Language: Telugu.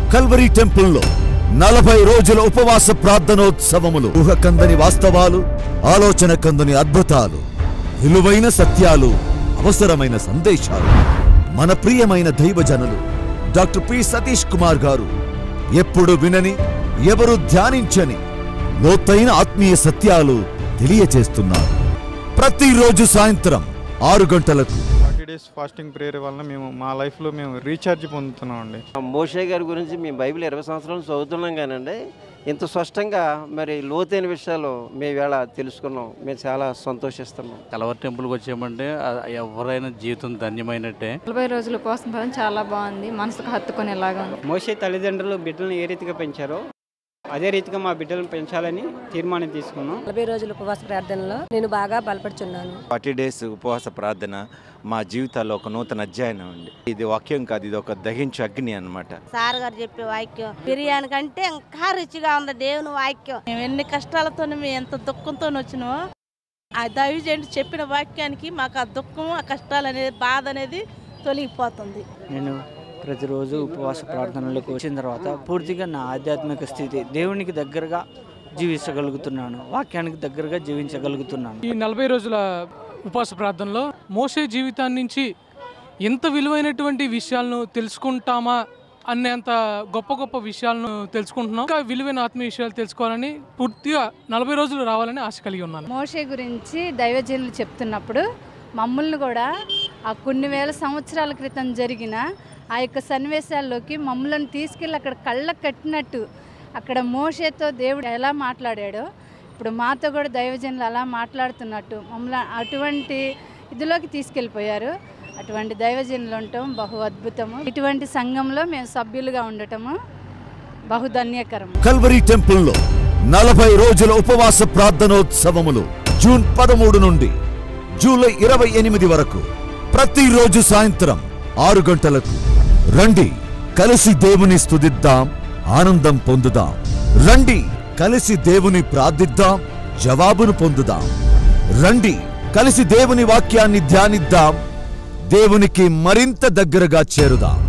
కల్వరీ టెంపుల్లో నలభై రోజుల ఉపవాస ప్రార్థనోత్సవములు ఊహ కందని వాస్తవాలు ఆలోచన కందని అద్భుతాలు విలువైన సత్యాలు అవసరమైన సందేశాలు మన ప్రియమైన దైవజనులు డాక్టర్ పి సతీష్ కుమార్ గారు ఎప్పుడు వినని ఎవరు ధ్యానించని లోతైన ఆత్మీయ సత్యాలు తెలియచేస్తున్నారు ప్రతిరోజు సాయంత్రం ఆరు గంటలకు ఫార్టీ డేస్ ఫాస్టింగ్ ప్రేయర్ వలన మేము మా లైఫ్లో మేము రీఛార్జ్ పొందుతున్నాం అండి మోషే గారి గురించి మేము బైబిల్ ఇరవై సంవత్సరాలు చదువుతున్నాం కానండి ఇంత స్పష్టంగా మరి లోతైన విషయాలు మేము వేళ తెలుసుకున్నాం మేము చాలా సంతోషిస్తున్నాం కలవర్ టెంపుల్కి వచ్చామంటే ఆ- ఎవరైనా జీవితం ధన్యమైనట్టే నలభై రోజుల ఉపవాసం పదం చాలా బాగుంది మనసుకు హత్తుకునేలాగా ఉంది మోసే తల్లిదండ్రులు బిడ్డలను ఏ రీతిగా పెంచారో అదే రీతిగా మా బిడ్డలను పెంచాలని తీర్మానం తీసుకున్నాం నలభై రోజుల ఉపవాస ప్రార్థనలో నేను బాగా బలపడుచున్నాను ఫార్టీ డేస్ ఉపవాస ప్రార్థన మా జీవితాల్లో ఒక నూతన అధ్యయనం అండి ఇది వాక్యం కాదు ఇది ఒక దహించు అగ్ని అన్నమాట సార్ గారు చెప్పే వాక్యం బిర్యానీ కంటే ఇంకా రుచిగా ఉంది దేవుని వాక్యం మేము ఎన్ని కష్టాలతో మేము ఎంత దుఃఖంతో వచ్చినామో ఆ దైవజంటి చెప్పిన వాక్యానికి మాకు ఆ దుఃఖం ఆ కష్టాలు అనేది బాధ అనేది తొలగిపోతుంది నేను ప్రతిరోజు ఉపవాస ప్రార్థనలకు వచ్చిన తర్వాత పూర్తిగా నా ఆధ్యాత్మిక స్థితి దేవునికి దగ్గరగా జీవించగలుగుతున్నాను వాక్యానికి దగ్గరగా జీవించగలుగుతున్నాను ఈ నలభై రోజుల ఉపవాస ప్రార్థనలో మోసే జీవితాన్ని నుంచి ఎంత విలువైనటువంటి విషయాలను తెలుసుకుంటామా అనేంత గొప్ప గొప్ప విషయాలను తెలుసుకుంటున్నాం ఇంకా విలువైన ఆత్మీయ విషయాలు తెలుసుకోవాలని పూర్తిగా నలభై రోజులు రావాలని ఆశ కలిగి ఉన్నాను మోషే గురించి దైవజనులు చెప్తున్నప్పుడు మమ్మల్ని కూడా ఆ కొన్ని వేల సంవత్సరాల క్రితం జరిగిన ఆ యొక్క సన్నివేశాల్లోకి మమ్మల్ని తీసుకెళ్ళి అక్కడ కళ్ళకు కట్టినట్టు అక్కడ మోషేతో దేవుడు ఎలా మాట్లాడాడో ఇప్పుడు మాతో కూడా దైవజనులు అలా మాట్లాడుతున్నట్టు మమ్మల్ని అటువంటి ఇదిలోకి తీసుకెళ్ళిపోయారు అటువంటి దైవజనులు ఉండటం బహు అద్భుతము ఇటువంటి సంఘంలో మేము సభ్యులుగా ఉండటము బహుధన్యకరం కల్వరీ టెంపుల్లో నలభై రోజుల ఉపవాస ప్రార్థనోత్సవములు జూన్ పదమూడు నుండి జూలై ఇరవై ఎనిమిది వరకు ప్రతిరోజు సాయంత్రం ఆరు గంటలకు రండి కలిసి దేవుని స్తుతిద్దాం ఆనందం పొందుదాం రండి కలిసి దేవుని ప్రార్థిద్దాం జవాబును పొందుదాం రండి కలిసి దేవుని వాక్యాన్ని ధ్యానిద్దాం దేవునికి మరింత దగ్గరగా చేరుదాం